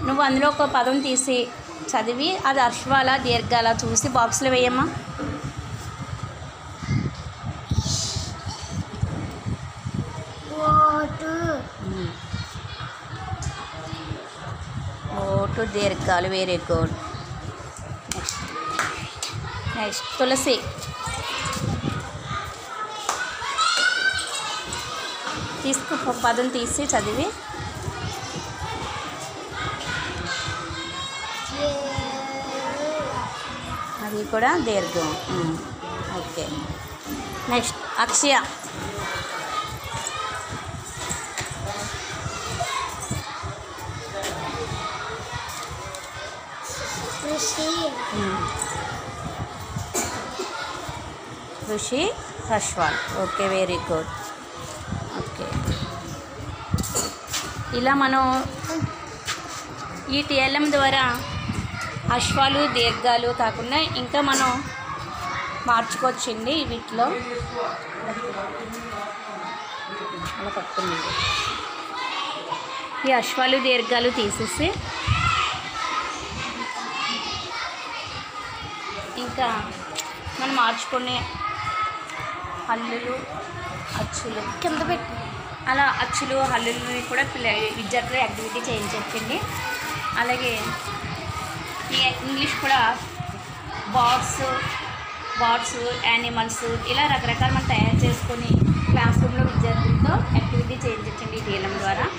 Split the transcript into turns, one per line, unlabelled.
నువ్వు అందులో ఒక పదం తీసి చదివి అది అశ్వాల దీర్ఘాల చూసి బాక్స్లో వేయమ్మా
ఓటు
ఓటు దీర్ఘాలు వెరీ గుడ్ నెక్స్ట్ నెక్స్ట్ తులసి తీసుకు ఒక పదం తీసి చదివి అది కూడా దీర్ఘం ఉమ్, ఓకే నెక్స్ట్ అక్షయ
కృషి
ఋషి హర్ష్వాల్ ఓకే వెరీ గుడ్ ఓకే ఇలా మనం ఈ టీఎల్ఎం ద్వారా అశ్వాలు దీర్ఘాలు కాకుండా ఇంకా మనం మార్చుకోవచ్చండి వీటిలో అలా పట్టుకుంది ఈ అశ్వాలు దీర్ఘాలు తీసేసి ఇంకా మనం మార్చుకునే హల్లులు అచ్చులు
కింద పెట్టి
అలా అచ్చులు హల్లుల్ని కూడా పిల్ల విద్యార్థులు యాక్టివిటీ చేయించండి అలాగే ఈ ఇంగ్లీష్ కూడా బాట్స్ బాట్స్ యానిమల్స్ ఇలా రకరకాలు మనం తయారు చేసుకొని క్లాస్ రూమ్లో విద్యార్థులతో యాక్టివిటీ చేయించండి ఈ టీఎల్ఎం ద్వారా